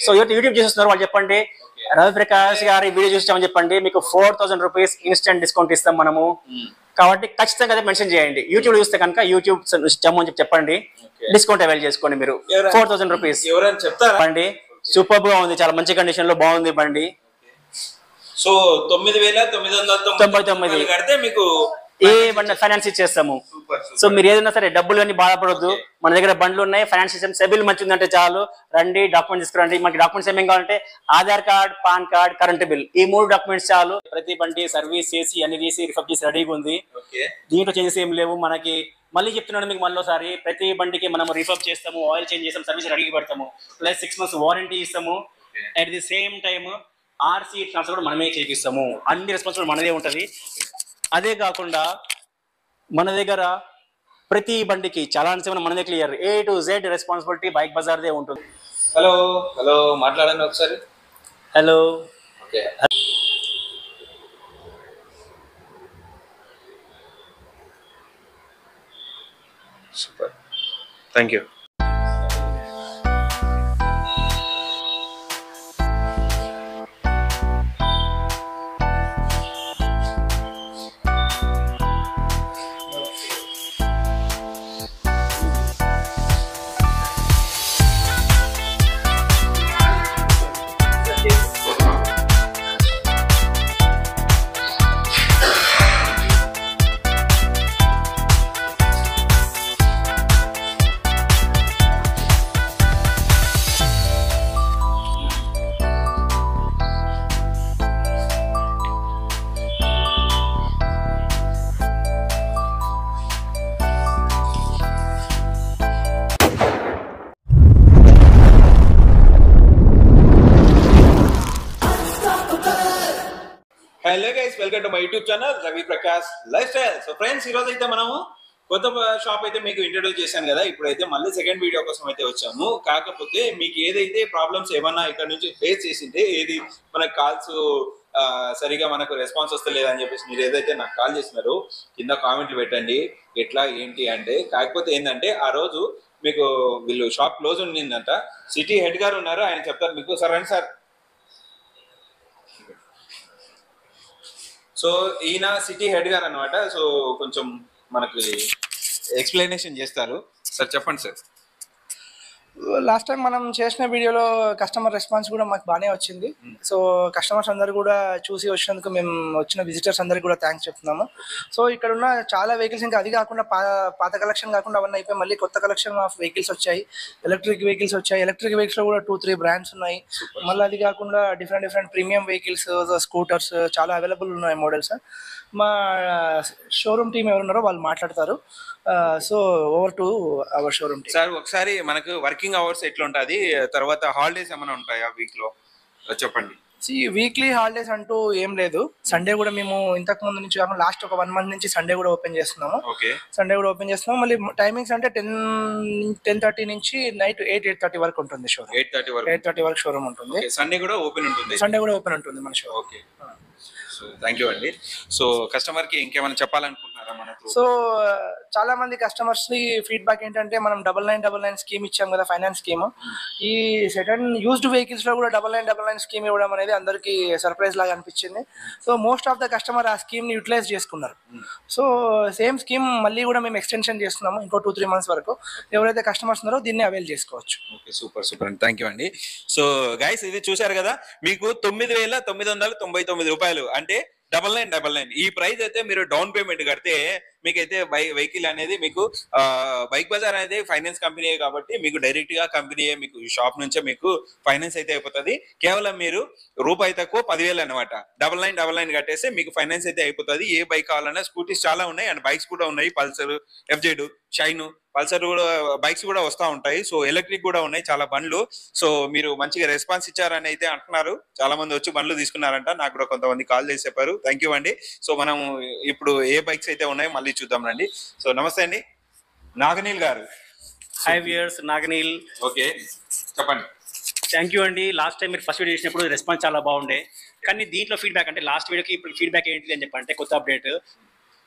So YouTube చూస్తున్నారు వాళ్ళు చెప్పండి రవి ప్రకాష్ గారి వీడియో చూసామని చెప్పండి మీకు four thousand rupees instant discount ఇస్తాం మనము కాబట్టి ఖచ్చితంగా అదే మెన్షన్ చేయండి యూట్యూబ్ చూస్తే కనుక యూట్యూబ్ ఇష్టం అని చెప్పి చెప్పండి Okay. డిస్కౌంట్ అవైల్ చేసుకోండి మీరు ఎవరైనా- ఫోర్ థౌసండ్ రూపీస్ ఎవరైనా చెప్తారా బండి సూపర్ గా ఉంది చాలా మంచి కండిషన్ లో బాగుంది బండి సో తొమ్మిది వేల తొమ్మిది వందల తొంభై తొమ్మిది. రూపాయలు కడితే మీకు ఏ బండి ఫైనాన్స్ ఇచ్చేస్తాము సూపర్ సో మీరు ఏదైనా సరే డబ్బులు అని బాధపడొద్దు మన దగ్గర బండ్లు ఉన్నాయి ఫైనాన్స్ సిస్టమ్ సెబిల్ మంచి ఉందంటే చాలు రండి డాక్యుమెంట్స్ తీసుకురండి మనకి డాక్యుమెంట్స్ ఏమేం కావాలంటే Aadhaar card PAN card current bill ఈ మూడు డాక్యుమెంట్స్ చాలు ప్రతి బండి సర్వీస్ చేసి అన్ని చేసి రిఫర్ చేసి రెడీగా ఉంది ఓకే దీంట్లో చేంజెస్ ఏం లేవు మనకి మళ్ళీ చెప్తున్నాను మీకు మళ్ళీసారి ప్రతి బండికి మనం రిఫర్ చేస్తాము ఆయిల్ చేంజ్ చేస్తాము సర్వీస్ రెడీగా పెడతాము ప్లస్ సిక్స్ మంత్స్ వారంటీ ఇస్తాము at the same time RC transfer కూడా మనమే చేపిస్తాము అన్ని రెస్పాన్సిబుల్ మనదే ఉంటుంది అదే కాకుండా మన దగ్గర ప్రతి బండికి చలాన్స్ ఏమైనా మనదే clear A to Z responsibility bike బజార్దే ఉంటుంది హలో హలో మాట్లాడండి ఒకసారి hello okay super thank you hello guys welcome to my YouTube channel Ravi Prakash lifestyle so friends ఈ రోజు అయితే మనము కొత్త షాప్ అయితే మీకు ఇంట్రడ్యూస్ చేశాను కదా ఇప్పుడైతే మళ్ళీ సెకండ్ వీడియో కోసం అయితే వచ్చాము కాకపోతే మీకు ఏదైతే ప్రాబ్లమ్స్ ఏమన్నా ఇక్కడ నుంచి ఫేస్ చేసింటే ఏది మన కాల్స్ సరిగా మనకు రెస్పాన్స్ వస్తలేదని చెప్పేసి మీరు ఏదైతే నాకు కాల్ చేసినారో కింద కామెంట్లు పెట్టండి ఎట్లా ఏంటి అంటే కాకపోతే ఏంటంటే ఆ రోజు మీకు వీళ్ళు షాప్ క్లోజ్ ఉండిందంట సిటీ హెడ్ గారు ఉన్నారు ఆయన చెప్తారు మీకు సార్ రండి సార్ సో ఈయన సిటీ హెడ్ గారు అనమాట సో కొంచెం మనకి ఎక్స్ప్లెనేషన్ చేస్తారు సార్ చెప్పండి సార్ లాస్ట్ టైం మనం చేసిన వీడియోలో కస్టమర్ రెస్పాన్స్ కూడా మాకు బాగానే వచ్చింది సో కస్టమర్స్ అందరు కూడా చూసి వచ్చినందుకు మేము వచ్చిన విజిటర్స్ అందరికి కూడా థ్యాంక్స్ చెప్తున్నాము సో ఇక్కడ ఉన్న చాలా వెహికల్స్ ఇంకా అది కాకుండా పా పాత కలెక్షన్ కాకుండా అవన్నీ అయిపోయి మళ్ళీ కొత్త కలెక్షన్ ఆఫ్ వెహికల్స్ వచ్చాయి ఎలక్ట్రిక్ వెహికల్స్ వచ్చాయి ఎలక్ట్రిక్ వెహికల్స్ లో కూడా టూ త్రీ బ్రాండ్స్ ఉన్నాయి మళ్ళీ అది కాకుండా different different premium vehicles scooters చాలా అవైలబుల్ ఉన్నాయి మోడల్స్ మా షోరూమ్ టీం ఎవరున్నారో వాళ్ళు మాట్లాడతారు so over to our showroom team sir ఒకసారి మనకు వర్కింగ్ అవర్స్ ఎట్లా ఉంటుంది తర్వాత హాలిడేస్ ఏమైనా ఉంటాయా వీక్ లో చెప్పండి వీక్లీ హాలిడేస్ అంటూ ఏం లేదు సండే కూడా మేము ఇంతకు ముందు నుంచి కాకుండా లాస్ట్ ఒక వన్ మంత్ నుంచి సండే కూడా ఓపెన్ చేస్తున్నాము ఓకే సండే కూడా ఓపెన్ చేస్తున్నాం మళ్ళీ టైమింగ్స్ అంటే టెన్ టెన్ థర్టీ నుంచి నైట్ ఎయిట్ ఎయిట్ థర్టీ వరకు ఉంటుంది షోరూమ్ ఎయిట్ థర్టీ వరకు ఎయిట్ థర్టీ వరకు షోరూమ్ ఉంటుంది సండే కూడా ఓపెన్ ఉంటుంది సండే కూడా ఓపెన్ ఉంటుంది మన showroom okay so thank you అండి సో కస్టమర్ కి ఇంకేమైనా చెప్పాలనుకుంటున్నారా మనకు సో చాలా మంది కస్టమర్స్ కి ఫీడ్బ్యాక్ ఏంటంటే మనం double nine double nine scheme ఇచ్చాం కదా ఫైనాన్స్ స్కీమ్ ఈ సెకండ్ యూజ్డ్ వెహికల్స్ లో కూడా double nine double nine scheme ఇవ్వడం అనేది అందరికి సర్ప్రైజ్ లాగా అనిపించింది so most of the customer ఆ స్కీమ్ ని యూటిలైజ్ చేసుకున్నారు సో సేమ్ స్కీమ్ మళ్ళీ కూడా మేము ఎక్స్టెన్షన్ చేస్తున్నాము ఇంకో టూ త్రీ మంత్స్ వరకు ఎవరైతే కస్టమర్స్ ఉన్నారో దీన్ని అవైల్ చేసుకోవచ్చు ఓకే సూపర్ సూపర్ అండి థ్యాంక్ యూ అండి సో గైస్ ఇది చూశారు కదా మీకు తొమ్మిది వేల తొమ్మిది వందల తొంభై తొమ్మిది రూపాయలు అంటే డబల్ నైన్ డబల్ నైన్ ఈ ప్రైస్ అయితే మీరు డౌన్ పేమెంట్ కడితే మీకైతే బై వెహికల్ అనేది మీకు బైక్ బజార్ అనేది ఫైనాన్స్ కంపెనీ కాబట్టి మీకు డైరెక్ట్ గా కంపెనీ మీకు షాప్ నుంచే మీకు ఫైనాన్స్ అయితే అయిపోతుంది కేవలం మీరు రూపాయి తక్కువ పదివేలు అనమాట డబల్ నైన్ డబల్ నైన్ కట్టేస్తే మీకు ఫైనాన్స్ అయితే అయిపోతుంది ఏ బైక్ కావాలన్నా స్కూటీస్ చాలా ఉన్నాయి అండ్ బైక్స్ కూడా ఉన్నాయి పల్సర్ ఎఫ్జెడ్ షైన్ పల్సర్ కూడా బైక్స్ కూడా వస్తూ ఉంటాయి సో ఎలక్ట్రిక్ కూడా ఉన్నాయి చాలా బండ్లు సో మీరు మంచిగా రెస్పాన్స్ ఇచ్చారని అయితే అంటున్నారు చాలా మంది వచ్చి బండ్లు తీసుకున్నారంట నాకు కూడా కొంతమంది కాల్ చేసి చెప్పారు థ్యాంక్ యూ అండి సో మనం ఇప్పుడు ఏ బైక్స్ అయితే ఉన్నాయో మళ్ళీ చూద్దాం రండి సో నమస్తే అండి నాగనీల్ గారు హై వియర్స్ నాగనీల్ ఓకే చెప్పండి థ్యాంక్ యూ అండి లాస్ట్ టైం మీరు ఫస్ట్ వీడియో చేసినప్పుడు రెస్పాన్స్ చాలా బాగుండే కానీ దీంట్లో ఫీడ్బ్యాక్ అంటే లాస్ట్ వీడియోకి ఇప్పుడు ఫీడ్బ్యాక్ ఏంటి అని చెప్పంటే కొత్త అప్డేట్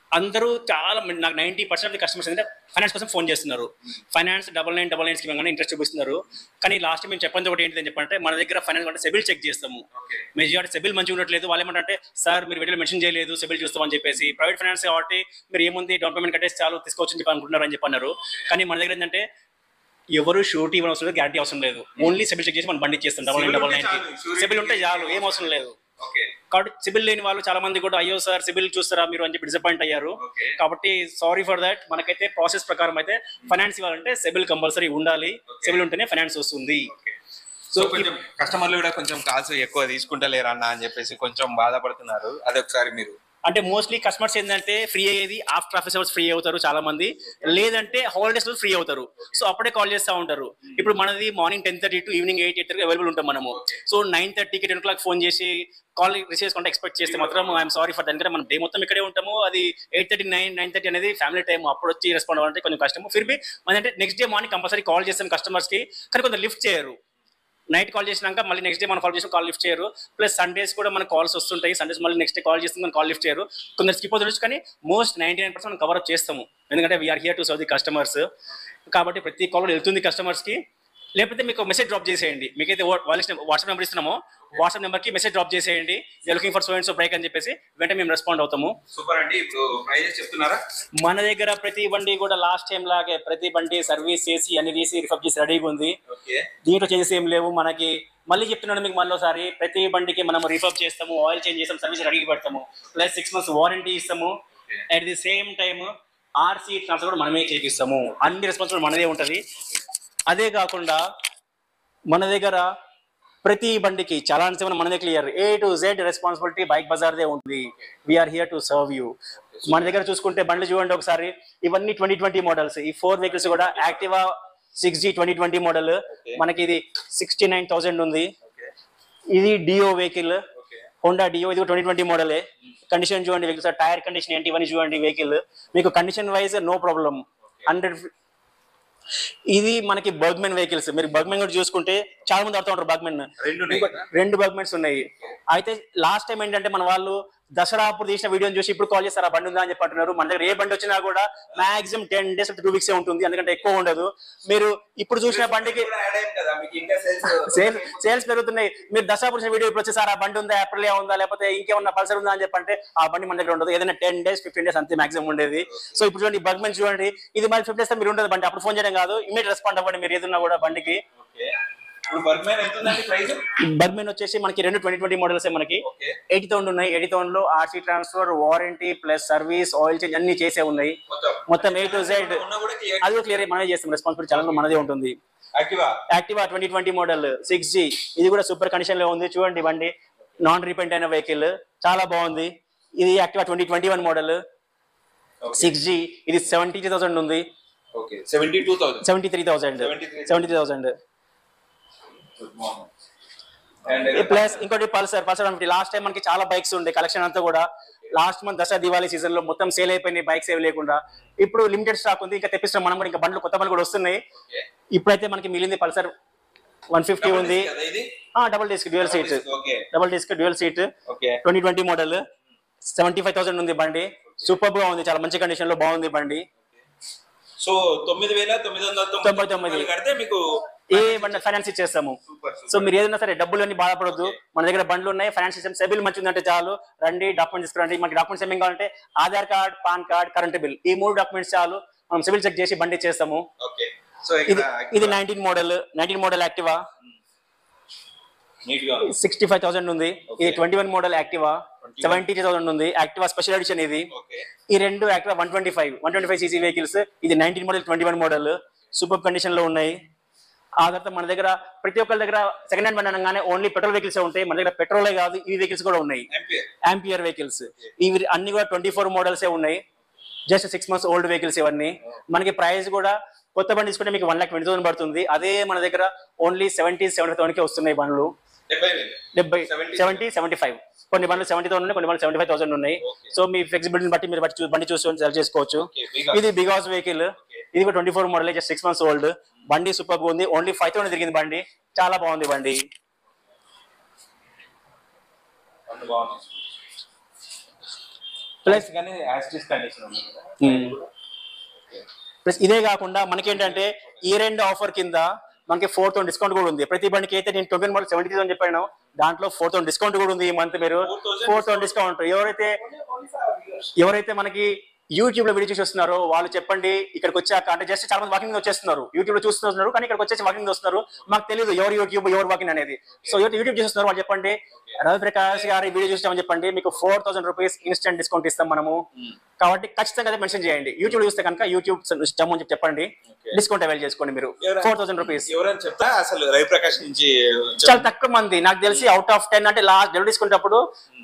అందరూ చాలా మంది- నాకు నైంటీ పర్సెంట్ ఆఫ్ కస్టమర్స్ ఏంటంటే ఫైనాన్స్ కోసం ఫోన్ చేస్తున్నారు finance double nine double nine scheme కానీ ఇంట్రెస్ట్ చూపిస్తున్నారు కానీ లాస్ట్ మేము చెప్పండి ఒకటి ఏంటిదని చెప్పంటే మన దగ్గర ఫైనాన్స్ అంటే సెబిల్ చెక్ చేస్తాము మెజారిటీ సెబిల్ మంచిగా ఉండట్లేదు వాళ్ళు ఏమంటే సార్ మీరు వీటిలో మెన్షన్ చేయలేదు సెబిల్ చూస్తామని చెప్పేసి ప్రైవేట్ ఫైనాన్స్ కాబట్టి మీరు ఏముంది డౌన్ పేమెంట్ కట్టేసి చాలు తీసుకోవచ్చని చెప్పి అనుకుంటున్నారు అని చెప్పి అన్నారు కానీ మన దగ్గర ఏంటంటే ఎవరు షూరిటీ ఇవ్వడం అవసరం లేదు గ్యారంటీ అవసరం లేదు ఓన్లీ సెబిల్ చెక్ చేసి మనం బండి ఇచ్చేస్తాం డబల్ నైన్ Civil డబల్ ఉంటే నైన్ చాలు, surety సెబిల్ ఉంటే చాలు ఉంటే ఏం అవసరం లేదు ఓకే కాబట్టి సిబిల్ లేని వాళ్ళు చాలా మంది కూడా అయ్యో సార్ సిబిల్ చూస్తారా మీరు అని చెప్పి డిసప్పాయింట్ అయ్యారు Okay. కాబట్టి సారీ ఫర్ దట్ మనకైతే ప్రాసెస్ ప్రకారం అయితే ఫైనాన్స్ ఇవ్వాలంటే సిబిల్ కంపల్సరీ ఉండాలి సిబిల్ ఉంటేనే ఫైనాన్స్ వస్తుంది సో కొంచెం కస్టమర్లు కూడా కొంచెం కాల్స్ ఎక్కువ తీసుకుంటలేరు అన్న అని చెప్పేసి కొంచెం బాధపడుతున్నారు అదొకసారి మీరు అంటే మోస్ట్లీ కస్టమర్స్ ఏంటంటే ఫ్రీ అయ్యేది ఆఫ్టర్ ఆఫీస్ అవర్స్ ఫ్రీ అవుతారు చాలా మంది లేదంటే హాలిడేస్ లో ఫ్రీ అవుతారు సో అప్పుడే కాల్ చేస్తూ ఉంటారు ఇప్పుడు మనది morning ten thirty to evening eight eight available ఉంటాం మనము సో నైన్ థర్టీకి టెన్ ఓ క్లాక్ ఫోన్ చేసి కాల్ రిసీవ్ చేసుకుంటే ఎక్స్పెక్ట్ చేస్తే మాత్రం ఐఎమ్ సారీ ఫర్ దానికంటే మనం డే మొత్తం ఇక్కడే ఉంటాము అది eight thirty nine nine thirty అనేది ఫ్యామిలీ టైం అప్పుడు వచ్చి రెస్పాండ్ అవ్వాలంటే కొంచెం కష్టము ఫిర్ బి అంటే next day morning compulsory call చేస్తాం కస్టమర్స్ కి కానీ కొంచెం లిఫ్ట్ చేయరు నైట్ కాల్ చేసినాక మళ్ళీ నెక్స్ట్ డే మనం కాల్ చేసిన కాల్ లిఫ్ట్ చేయరు ప్లస్ సండేస్ కూడా మనకు కాల్స్ వస్తుంటాయి సండేస్ మళ్ళీ నెక్స్ట్ డే కాల్ చేస్తుంది మనం కాల్ లిఫ్ట్ చేయరు కొందరు స్కిప్ అవుతుంది కానీ మోస్ట్ నైంటీ నైన్ పర్సెంట్ మనం కవరప్ చేస్తాము ఎందుకంటే we are here to serve the customers కాబట్టి ప్రతి కాల్ వెళ్తుంది కస్టమర్స్కి లేకపోతే మీకు మెసేజ్ డ్రాప్ చేసేయండి మీకైతే వాయిస్ వాట్సాప్ నెంబర్ ఇస్తున్నామో వాట్సాప్ నెంబర్కి మెసేజ్ డ్రాప్ చేసేయండి looking for so and so break అని చెప్పేసి వెంటనే మేము రెస్పాండ్ అవుతాము సూపర్ అండి ఇప్పుడు ప్రైజెస్ చెప్తున్నారా మన దగ్గర ప్రతి బండి కూడా లాస్ట్ టైం లాగే ప్రతి బండి సర్వీస్ చేసి అన్ని తీసి రిఫర్ చేసి రెడీగా ఉంది ఓకే దీంట్లో చేసేసి ఏం లేవు మనకి మళ్ళీ చెప్తున్నాను మీకు మళ్ళీసారి ప్రతి బండికి మనం రిఫర్ చేస్తాము ఆయిల్ చేంజ్ చేస్తాం సర్వీస్ రెడీకి పెడతాము ప్లస్ సిక్స్ మంత్స్ వారంటీ ఇస్తాము at the same time RC transfer కూడా మనమే చేపిస్తాము అన్ని రెస్పాన్సిబిలిటీ మనదే ఉంటుంది అదే కాకుండా మన దగ్గర ప్రతి బండికి చలాన్ సెవెన్ మనదే clear A to Z responsibility bike బజార్దే ఉంటుంది we are here to serve you మన దగ్గర చూసుకుంటే బండ్లు చూడండి ఒకసారి ఇవన్నీ ట్వంటీ ట్వంటీ మోడల్స్ ఈ ఫోర్ వెహికల్స్ కూడా Activa six G twenty twenty model మనకి ఇది సిక్స్టీ నైన్ థౌసండ్ ఉంది ఇది డియో వెహికల్ హోండా డియో ఇది ట్వంటీ ట్వంటీ మోడలే కండిషన్ చూడండి వెహికల్ టైర్ కండిషన్ ఏంటి ఇవన్నీ చూడండి వెహికల్ మీకు condition wise no problem hundred ఇది మనకి బర్గ్మెన్ వెహికల్స్ మీరు బర్గ్మెన్ కూడా చూసుకుంటే చాలా మంది ఆడుతూ ఉంటారు బర్గ్మెన్ రెండు ఉన్నాయి కదా? రెండు బర్గ్మెన్స్ ఉన్నాయి అయితే లాస్ట్ టైం ఏంటంటే మన వాళ్ళు దసరా అప్పుడు తీసిన వీడియోని చూసి ఇప్పుడు కాల్ చేస్తారు ఆ బండి ఉందా అని చెప్పి అంటున్నారు మన దగ్గర ఏ బండి వచ్చినా కూడా maximum ten days two weeks ఉంటుంది ఎందుకంటే ఎక్కువ ఉండదు మీరు ఇప్పుడు చూసిన బండికి కూడా యాడ్ అయింది కదా మీకు ఇంకా సేల్స్ సేల్స్ సేల్స్ పెరుగుతున్నాయి మీరు దసరా పురుషుల వీడియో ఇప్పుడు వచ్చేసారి ఆ బండి ఉందా ఏప్రిల్ ఉందా లేకపోతే ఇంకేమన్నా పల్సర్ ఉందా అని చెప్పంటే ఆ బండి మన దగ్గర ఉండదు ఏదైనా టెన్ డేస్ ఫిఫ్టీన్ డేస్ అంతే మాక్సిమం ఉండేది సో ఇప్పుడు చూడండి బగ్మెంట్ చూడండి ఇది మరి ఫిఫ్టీ డేస్ మీరు ఉండదు బండి అప్పుడు ఫోన్ చేయడం కాదు ఇమీడియట్ రెస్పాండ్ అవ్వండి మీరు ఏదన్నా కూడా బండికి ఓకే ఇప్పుడు వర్క్ మ్యాన్ ఎంత ఉందండి ప్రైస్ బర్గ్మెన్ వచ్చేసి మనకి రెండు ట్వంటీ ట్వంటీ మోడల్స్ మనకి ఓకే ఎయిటీ థౌసండ్ ఉన్నాయి ఎయిటీ థౌసండ్ లో RC transfer warranty plus service oil change అన్ని చేసే ఉన్నాయి మొత్తం మొత్తం ఏ టు జెడ్ ఉన్నా కూడా క్లియర్ అది క్లియర్ మనమే చేస్తాం రెస్పాన్సిబిలిటీ చాలా మనదే ఉంటుంది Activa Activa twenty twenty model six G ఇది కూడా సూపర్ కండిషన్ లో ఉంది చూడండి బండి నాన్ రిపెంట్ అయిన వెహికల్ చాలా బాగుంది ఇది Activa twenty twenty one model six G ఇది సెవెంటీ థౌసండ్ ఉంది okay seventy two thousand seventy three thousand 73,000. Seventy three thousand and plus ఇంకోటి పల్సర్ పల్సర్ అంటే లాస్ట్ టైం మనకి చాలా బైక్స్ ఉండే కలెక్షన్ అంతా కూడా last month Dasara Diwali season లో మొత్తం సేల్ అయిపోయినాయి బైక్స్ ఏవి లేకుండా ఇప్పుడు లిమిటెడ్ స్టాక్ ఉంది ఇంకా తెప్పిస్తాం మనం కూడా ఇంకా బండ్లు కొత్త బండ్లు కూడా వస్తున్నాయి ఓకే ఇప్పుడైతే మనకి మిగిలింది పల్సర్ వన్ ఫిఫ్టీ ఉంది కదా ఇది double disc dual seat okay double disc dual seat okay twenty twenty model seventy five thousand ఉంది బండి సూపర్ గా ఉంది చాలా మంచి కండిషన్ లో బాగుంది బండి సో తొమ్మిది వేల తొమ్మిది వందల తొంభై తొమ్మిది. రూపాయలు కడితే మీకు ఏ బండి ఫైనాన్స్ ఇచ్చేస్తాము సూపర్ సో మీరు ఏదైనా సరే డబ్బులు అన్ని బాధపడద్దు మన దగ్గర బండ్లు ఉన్నాయి ఫైనాన్స్ సిస్టమ్ సెబిల్ మంచి ఉందంటే చాలు రండి డాక్యుమెంట్స్ తీసుకురండి మనకి డాక్యుమెంట్స్ ఏమేం కావాలంటే Aadhaar card PAN card current bill ఈ మూడు డాక్యుమెంట్స్ చాలు మనం సిబిల్ చెక్ చేసి బండి ఇచ్చేస్తాము ఓకే సో ఇది ఇక్కడ ఇది nineteen model nineteen model Activa neat గా సిక్స్టీ ఫైవ్ థౌసండ్ ఉంది ఇది Okay. Twenty one model Activa seventy thousand ఉంది యాక్టివా స్పెషల్ ఎడిషన్ ఇది ఓకే ఈ రెండు Activa one twenty five one twenty five CC vehicles ఇది nineteen model twenty one model super condition లో ఉన్నాయి ఆ తర్వాత మన దగ్గర ప్రతి ఒక్కరి దగ్గర సెకండ్ హ్యాండ్ బండి అనగానే ఓన్లీ పెట్రోల్ వెహికల్స్ ఉంటాయి మన దగ్గర పెట్రోలే కాదు ఈ వెహికల్స్ కూడా ఉన్నాయి ఎంపీఆర్ ఆంపియర్ వెహికల్స్ ఇవి అన్ని కూడా ట్వంటీ ఫోర్ మోడల్స్ ఉన్నాయి just six months old vehicles ఇవన్నీ మనకి ప్రైస్ కూడా కొత్త బండి తీసుకుంటే మీకు వన్ లాక్ ట్వంటీ థౌసండ్ పడుతుంది అదే మన దగ్గర ఓన్లీ సెవెంటీ సెవెంటీ థౌసండ్కి వస్తున్నాయి బండ్లు డెబ్బై వేలు డెబ్బై 70, సెవెంటీ సెవెంటీ ఫైవ్ కొన్ని బండ్లు సెవెంటీ థౌసండ్ ఉన్నాయి కొన్ని బండ్లు సెవెంటీ ఫైవ్ థౌసండ్ ఉన్నాయి Okay. సో మీ ఫ్లెక్సిబిలిటీని బట్టి మీరు బట్టి చూ- బండి చూసుకొని సెలెక్ట్ చేసుకోవచ్చు Okay, big ఇది బిగాస్ వెహికల్ ఇది కూడా twenty four model just six months old బండి సూపర్ ఉంది ఓన్లీ ఫైవ్ థౌసండ్ తిరిగింది బండి చాలా బాగుంది బండి ప్లస్ కానీ యాస్టిస్ కండిషన్ ఉంది కదా ప్లస్ ఇదే కాకుండా మనకేంటంటే ఈ రెండు ఆఫర్ కింద మనకి ఫోర్ థౌసండ్ డిస్కౌంట్ కూడా ఉంది ప్రతి బండికి అయితే నేను ట్వంటీ మోడల్ సెవెంటీ థౌసండ్ చెప్పాను దాంట్లో ఫోర్ థౌసండ్ డిస్కౌంట్ కూడా ఉంది ఈ మంత్ మీరు 4,000 ఫోర్ థౌసండ్ డిస్కౌంట్ ఎవరైతే ఎవరైతే మనకి యూట్యూబ్ లో వీడియో చూసి వస్తున్నారో వాళ్ళు చెప్పండి ఇక్కడికి వచ్చాక అంటే జస్ట్ చాలా మంది వాకింగ్ వచ్చేస్తున్నారు యూట్యూబ్ లో చూస్తున్నారు కానీ ఇక్కడికి వచ్చేసి వాకింగ్ వస్తున్నారు మాకు తెలియదు ఎవరు యూట్యూబ్ ఎవరు వాకింగ్ అనేది సో ఎవరు యూట్యూబ్ చూస్తున్నారు వాళ్ళు చెప్పండి రవి ప్రకాష్ గారి వీడియో చూస్తామని చెప్పండి మీకు four thousand rupees instant discount ఇస్తాం మనము కాబట్టి ఖచ్చితంగా అదే మెన్షన్ చేయండి యూట్యూబ్ చూస్తే కనుక యూట్యూబ్ ఇష్టం అని చెప్పి చెప్పండి డిస్కౌంట్ అవైల్ చేసుకోండి మీరు ఎవరు- ఫోర్ థౌసండ్ రూపీస్ ఎవరైనా చెప్తా అసలు రవిప్రకాష్ నుంచి చాలా తక్కువ మంది నాకు తెలిసి అవుట్ ఆఫ్ టెన్ అంటే లాస్ట్ డెలివరీ తీసుకునేటప్పుడు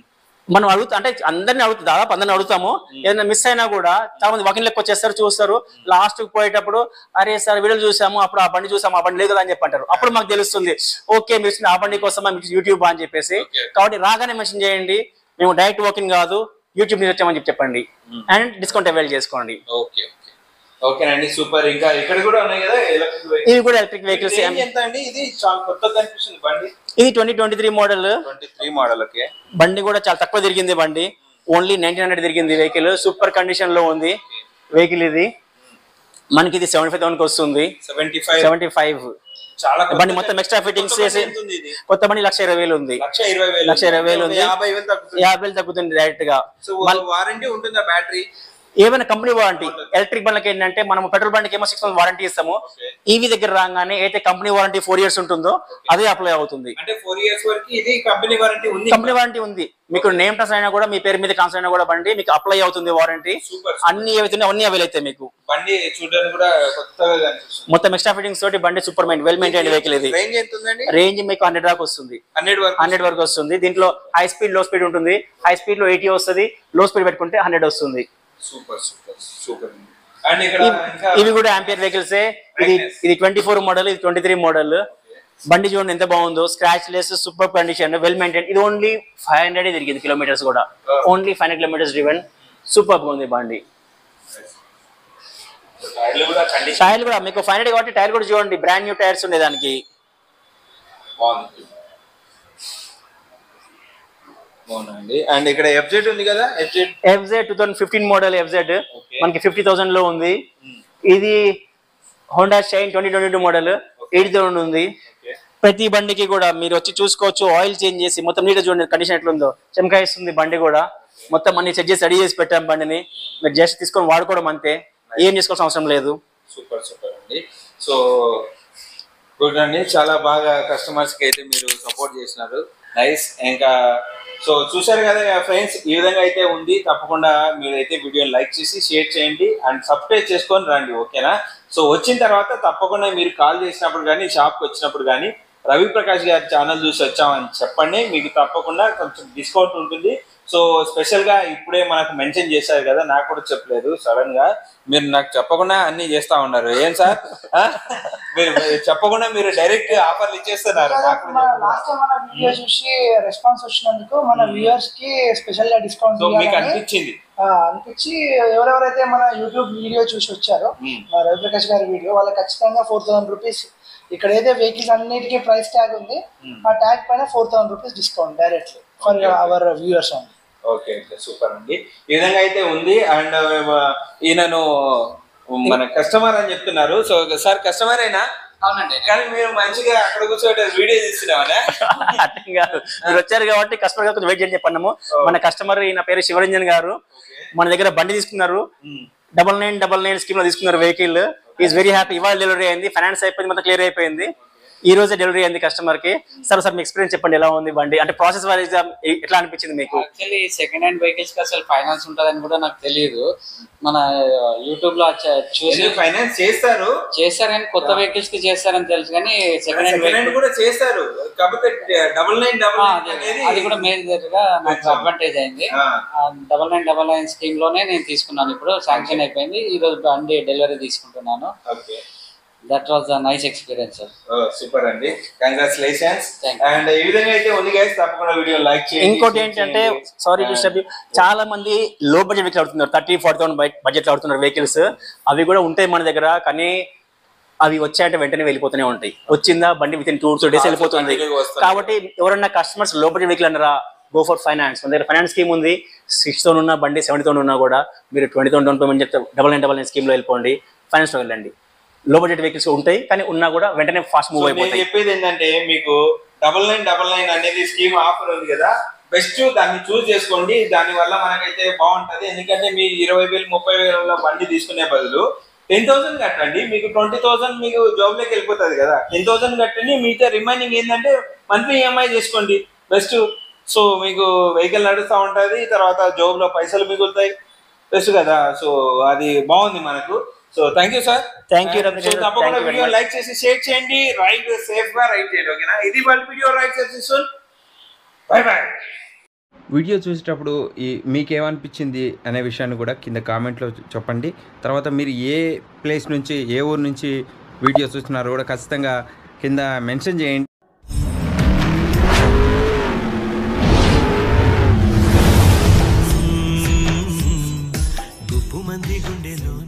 మనం అడుగుతా అంటే అందరిని అడుగుతా దాదాపు అందరిని అడుగుతాము ఏదైనా మిస్ అయినా కూడా చాలా మంది వాకింగ్ లెక్క వచ్చేస్తారు చూస్తారు లాస్ట్ పోయేటప్పుడు అరే సార్ వీడియో చూసాము అప్పుడు ఆ బండి చూసాము ఆ బండి లేదు కదా అని చెప్పి అంటారు అప్పుడు మాకు తెలుస్తుంది ఓకే మీరు ఇచ్చిన ఆ బండి కోసం యూట్యూబ్ అని చెప్పేసి Okay. కాబట్టి రాగానే మెన్షన్ చేయండి మేము డైరెక్ట్ వాకింగ్ కాదు యూట్యూబ్ నుంచి వచ్చామని చెప్పి చెప్పండి అండ్ డిస్కౌంట్ అవైల్ చేసుకోండి ఓకే ఓకే ఓకేనండి సూపర్ ఇంకా ఇక్కడ కూడా ఉన్నాయి కదా ఎలక్ట్రిక్ ఇవి కూడా ఎలక్ట్రిక్ వెహికల్స్ ఎంత అండి ఇది చాలా కొత్తగా కనిపిస్తుంది బండి ఇది twenty twenty three model twenty three model okay బండి కూడా చాలా తక్కువ తిరిగింది బండి ఓన్లీ నైన్టీన్ హండ్రెడ్ తిరిగింది వెహికల్ సూపర్ కండిషన్ లో ఉంది వెహికల్ ఇది మనకి ఇది సెవెంటీ ఫైవ్ థౌసండ్ వస్తుంది సెవెంటీ ఫైవ్ సెవెంటీ ఫైవ్ చాలా బండి మొత్తం extra fittings చేసి- ఎంత ఉంది ఇది కొత్త బండి లక్ష ఇరవై వేలు ఉంది లక్ష ఇరవై వేలు లక్ష ఇరవై వేలు ఉంది. యాభై వేలు తగ్గుతుంది యాభై వేలు తగ్గుతుంది డైరెక్ట్ గా సో వారంటీ ఉంటుందా బ్యాటరీ ఏమైనా కంపెనీ వారంటీ ఎలక్ట్రిక్ బండ్లకి ఏంటంటే మనం పెట్రోల్ బండికి ఏమో సిక్స్ మంత్ వారంటీ ఇస్తాము Okay. ఈవీ దగ్గర రాగానే అయితే కంపెనీ వారంటీ ఫోర్ ఇయర్స్ ఉంటుందో అదే అప్లై అవుతుంది అంటే ఫోర్ ఇయర్స్ వరకు ఇది కంపెనీ వారంటీ ఉంది కంపెనీ వారంటీ ఉంది మీకు నేమ్ ట్రాన్స్ఫర్ అయినా కూడా మీ పేరు మీద ట్రాన్స్ఫర్ అయినా కూడా బండి మీకు అప్లై అవుతుంది వారంటీ సూపర్ అన్ని ఏవైతే అన్ని అవైల్ అవుతాయి మీకు బండి చూడడానికి కూడా కొత్తగా కనిపిస్తుంది మొత్తం ఎక్స్ట్రా ఫిట్టింగ్స్ తోటి బండి super mind well maintain vehicle ఇది రేంజ్ ఎంత ఉందండి రేంజ్ మీకు హండ్రెడ్ దాకా వస్తుంది హండ్రెడ్ వరకు హండ్రెడ్ వరకు వస్తుంది దీంట్లో హై స్పీడ్ లో స్పీడ్ ఉంటుంది హై స్పీడ్ లో ఎయిటీ వస్తుంది లో స్పీడ్ పెట్టుకుంటే హండ్రెడ్ వస్తుంది సూపర్ సూపర్ సూపర్ అండ్ ఇక్కడ ఇంకా ఇవి కూడా ఆంపియర్ వెహికల్స్ ఇది Brightness. ఇది ట్వంటీ ఫోర్ మోడల్ ఇది ట్వంటీ త్రీ మోడల్ బండి చూడండి ఎంత బాగుందో scratchless super condition well maintain ఇది ఓన్లీ ఫైవ్ హండ్రెడ్ తిరిగింది కిలోమీటర్స్ కూడా Oh. Only five hundred kilometres driven super ఉంది బండి టైర్లు కూడా కండిషన్ టైర్ కూడా మీకు ఫైవ్ హండ్రెడ్ కాబట్టి టైర్ కూడా చూడండి బ్రాండ్ న్యూ టైర్స్ ఉండే దానికి బాగుంది బాగుందండి అండ్ ఇక్కడ ఎఫ్జెడ్ ఉంది కదా FZ FZ two thousand fifteen model FZ Okay. మనకి ఫిఫ్టీ థౌసండ్ లో ఉంది ఇది Honda Shine twenty twenty two model eighty thousand ఉంది ఓకే ప్రతి బండికి కూడా మీరు వచ్చి చూసుకోవచ్చు ఆయిల్ చేంజ్ చేసి మొత్తం నీట్ చూడండి కండిషన్ ఎట్లుందో చెమకాయ ఇస్తుంది బండి కూడా మొత్తం అన్ని చెక్ చేసి రెడీ చేసి పెట్టాం బండిని మీరు జస్ట్ తీసుకొని వాడుకోవడం అంతే ఏం చేసుకోవాల్సిన అవసరం లేదు సూపర్ సూపర్ అండి సో గుడ్ అండి చాలా బాగా కస్టమర్స్ కి అయితే మీరు సపోర్ట్ చేసినారు నైస్ ఇంకా సో చూశారు కదా ఫ్రెండ్స్ ఈ విధంగా అయితే ఉంది తప్పకుండా మీరైతే వీడియోని లైక్ చేసి షేర్ చేయండి అండ్ సబ్స్క్రైబ్ చేసుకొని రండి ఓకేనా సో వచ్చిన తర్వాత తప్పకుండా మీరు కాల్ చేసినప్పుడు కానీ షాప్కి వచ్చినప్పుడు కానీ రవి ప్రకాష్ గారి ఛానల్ చూసి వచ్చామని చెప్పండి మీకు తప్పకుండా కొంచెం డిస్కౌంట్ ఉంటుంది సో స్పెషల్ గా ఇప్పుడే మనకు మెన్షన్ చేశారు కదా నాకు కూడా చెప్పలేదు సడన్ గా మీరు నాకు చెప్పకుండా అన్ని చేస్తా ఉన్నారు ఏం సార్ ఆ? మీరు మీరు చెప్పకుండా మీరు డైరెక్ట్ ఆఫర్లు ఇచ్చేస్తున్నారు నాకు కూడా చెప్పకుండా. లాస్ట్ టైం మన వీడియో చూసి రెస్పాన్స్ వచ్చినందుకు మన వ్యూవర్స్ కి స్పెషల్ గా డిస్కౌంట్ సో మీకు అనిపించింది అనిపించి ఎవరెవరైతే మన యూట్యూబ్ వీడియో చూసి వచ్చారో Hmm. మన రవిప్రకాష్ గారి వీడియో వాళ్ళకి ఖచ్చితంగా ఫోర్ థౌసండ్ రూపీస్ ఇక్కడ ఏదో వెహికల్స్ అన్నిటికీ ప్రైస్ ట్యాగ్ ఉంది ఆ ట్యాగ్ పైన four thousand rupees discount directly for Okay, okay. Our viewers only okay okay super అండి ఈ విధంగా అయితే ఉంది అండ్ ఈయనను మన కస్టమర్ అని చెప్తున్నారు సో సార్ కస్టమర్ అయినా అవునండి కానీ మీరు మంచిగా అక్కడ కూర్చోబెట్టి వీడియో తీస్తున్నామనే అర్థం కాదు మీరు వచ్చారు కాబట్టి కస్టమర్ గారు కొంచెం వెయిట్ చేయని చెప్పన్నాము మన కస్టమర్ ఈయన పేరు శివరంజన్ గారు మన దగ్గర బండి తీసుకున్నారు double nine double nine scheme లో తీసుకున్నారు వెహికల్ ఈస్ వెరీ హ్యాపీ ఇవాళ డెలివరీ అయింది ఫైనాన్స్ అయిపోయింది మొత్తం క్లియర్ అయిపోయింది ఈ రోజే డెలివరీ అయింది కస్టమర్ కి సార్ సార్ మీ ఎక్స్పీరియన్స్ చెప్పండి ఎలా ఉంది బండి అంటే ప్రాసెస్ వైజ్ ఎట్లా అనిపించింది మీకు యాక్చువల్లీ సెకండ్ హ్యాండ్ వెహికల్స్ కి అసలు ఫైనాన్స్ ఉంటుందని కూడా నాకు తెలియదు మన యూట్యూబ్ లో చ- చూసి ఫైనాన్స్ చేస్తారు చేస్తారు కానీ కొత్త వెహికల్స్ కి చేస్తారని తెలుసు కానీ సెకండ్ హ్యాండ్ సెకండ్ హ్యాండ్ కూడా చేస్తారు కాకపోతే డబుల్ నైన్ డబుల్ అది కూడా మేజర్ గా నాకు అడ్వాంటేజ్ అయింది ఆ. Double nine double nine scheme లోనే నేను తీసుకున్నాను ఇప్పుడు శాంక్షన్ అయిపోయింది ఈ రోజు బండి డెలివరీ తీసుకుంటున్నాను okay that was a nice experience sir super అండి కంగ్రాచులేషన్స్ Thank you. అండ్ ఈ విధంగా అయితే ఉంది గైస్ తప్పకుండా వీడియో లైక్ చేయండి ఇంకోటి share ఏంటంటే చేయండి. సారీ And- చాలా మంది లో బడ్జెట్ వెహికల్ ఆడుతున్నారు థర్టీ ఫార్టీ థౌసండ్ బడ్జెట్ ఆడుతున్నారు వెహికల్స్ అవి కూడా ఉంటాయి మన దగ్గర కానీ అవి వచ్చాయంటే వెంటనే వెళ్ళిపోతూనే ఉంటాయి వచ్చిందా బండి within two two days వెళ్ళిపోతుంది Continue గా వస్తున్నాయి. కాబట్టి ఎవరన్నా కస్టమర్స్ లో బడ్జెట్ వెహికల్ అన్నారా గో ఫర్ ఫైనాన్స్ మన దగ్గర ఫైనాన్స్ స్కీమ్ ఉంది సిక్స్ తో ఉన్న బండి సెవెంటీ తో ఉన్నా కూడా మీరు ట్వంటీ తో డౌన్ పేమెంట్ చెప్తే double nine double nine scheme లో వెళ్ళిపోండి ఫైనాన్స్ లో వెళ్ళండి లో బడ్జెట్ వెహికల్స్ ఉంటాయి కానీ ఉన్నా కూడా వెంటనే ఫాస్ట్ మూవ్ సో నేను అయిపోతాయి చెప్పేది ఏంటంటే మీకు డబల్ నైన్ డబల్ నైన్ అనేది స్కీమ్ ఆఫర్ ఉంది కదా బెస్ట్ దాన్ని చూస్ చేసుకోండి దాని వల్ల మనకైతే బాగుంటది ఎందుకంటే మీ ఇరవై వేలు ముప్పై వేల బండి తీసుకునే బదులు టెన్ థౌసండ్ కట్టండి మీకు ట్వంటీ థౌసండ్ మీకు జాబ్ లోకి వెళ్ళిపోతుంది కదా టెన్ థౌసండ్ కట్టండి మిగతా రిమైనింగ్ ఏంటంటే మంత్లీ ఈఎంఐ చేసుకోండి బెస్ట్ సో మీకు వెహికల్ నడుస్తూ ఉంటుంది తర్వాత జాబ్ లో పైసలు మిగులుతాయి బెస్ట్ కదా సో అది బాగుంది మనకు so thank you sir Thank you, so Ravi garu. తప్పకుండా Thank you very video much. Like చేసి షేర్ చేయండి రైట్ సేఫ్ గా రైట్ చేయండి ఓకేనా ఇది వాళ్ళ వీడియో రైట్ చేసి సోన్ బై బై వీడియో చూసేటప్పుడు ఈ మీకేమనిపించింది అనే విషయాన్ని కూడా కింద కామెంట్లో చెప్పండి తర్వాత మీరు ఏ ప్లేస్ నుంచి ఏ ఊరు నుంచి వీడియో చూస్తున్నారో కూడా ఖచ్చితంగా కింద మెన్షన్ చేయండి గుప్పు మంది గుండెలో